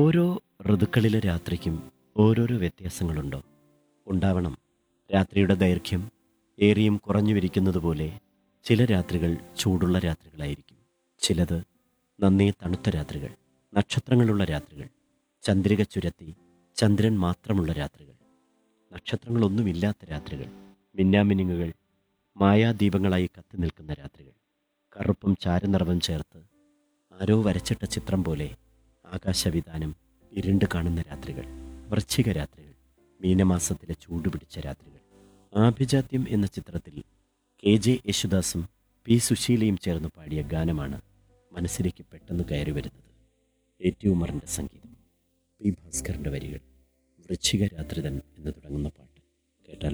ഓരോ ഋതുക്കളിലെ രാത്രിക്കും ഓരോരോ വ്യത്യാസങ്ങളുണ്ടോ ഉണ്ടാവണം രാത്രിയുടെ ദൈർഘ്യം ഏറിയും കുറഞ്ഞു വിരിക്കുന്നത് പോലെ ചില രാത്രികൾ ചൂടുള്ള രാത്രികളായിരിക്കും ചിലത് നന്നേ തണുത്ത രാത്രികൾ നക്ഷത്രങ്ങളുള്ള രാത്രികൾ ചന്ദ്രിക ചുരത്തി ചന്ദ്രൻ മാത്രമുള്ള രാത്രികൾ നക്ഷത്രങ്ങളൊന്നുമില്ലാത്ത രാത്രികൾ മിന്നാമിനുങ്ങുകൾ മായാദീപങ്ങളായി കത്തി നിൽക്കുന്ന രാത്രികൾ കറുപ്പും ചാരനിറവും ചേർത്ത് ആരോ വരച്ചിട്ട ചിത്രം പോലെ ആകാശവിതാനം ഇരുണ്ട് കാണുന്ന രാത്രികൾ വൃശ്ചിക രാത്രികൾ മീനമാസത്തിലെ ചൂടുപിടിച്ച രാത്രികൾ ആഭിജാത്യം എന്ന ചിത്രത്തിൽ കെ ജെ യേശുദാസും പി സുശീലയും ചേർന്ന് പാടിയ ഗാനമാണ് മനസ്സിലേക്ക് പെട്ടെന്ന് കയറി വരുന്നത് ഏറ്റുമാറിൻ്റെ സംഗീതം പി ഭാസ്കറിൻ്റെ വരികൾ വൃശ്ചിക രാത്രിതൻ എന്ന് തുടങ്ങുന്ന പാട്ട്